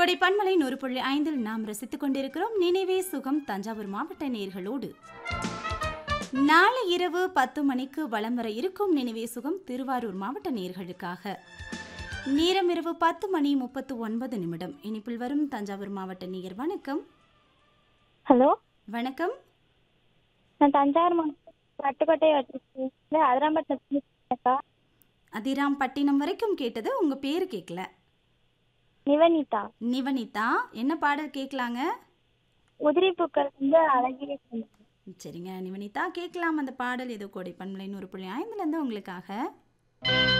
கொடை பன்மலை நூறு புள்ளி ஐந்தில் நாம் ரசித்துக் கொண்டிருக்கிறோம் நினைவே சுகம் தஞ்சாவூர் மாவட்ட நேர்களோடு நாளை இரவு பத்து மணிக்கு வலம் வர இருக்கும் நினைவே சுகம் திருவாரூர் மாவட்ட நேர்களுக்காக நேரம் இரவு பத்து மணி முப்பத்து ஒன்பது நிமிடம் இனிப்பில் வரும் தஞ்சாவூர் மாவட்ட நேயர் வணக்கம் ஹலோ வணக்கம் நான் தஞ்சாவூர் மாவட்டம் பட்டுக்கோட்டை வச்சிருக்கேன் அதிராம்பட்டினத்துக்கா அதிராம் பட்டினம் வரைக்கும் கேட்டது உங்க பேரு கேட்கல நிவனிதா நிவனிதா என்ன பாடல் கேட்கலாங்க உதிரி பூக்கள் வந்து அழகிய சொந்தம். சரிங்க நிவனிதா கேட்கலாம் அந்த பாடல் ஏதோ கோடை பண்பலை நூறு புள்ளி ஐந்துலேருந்து உங்களுக்காக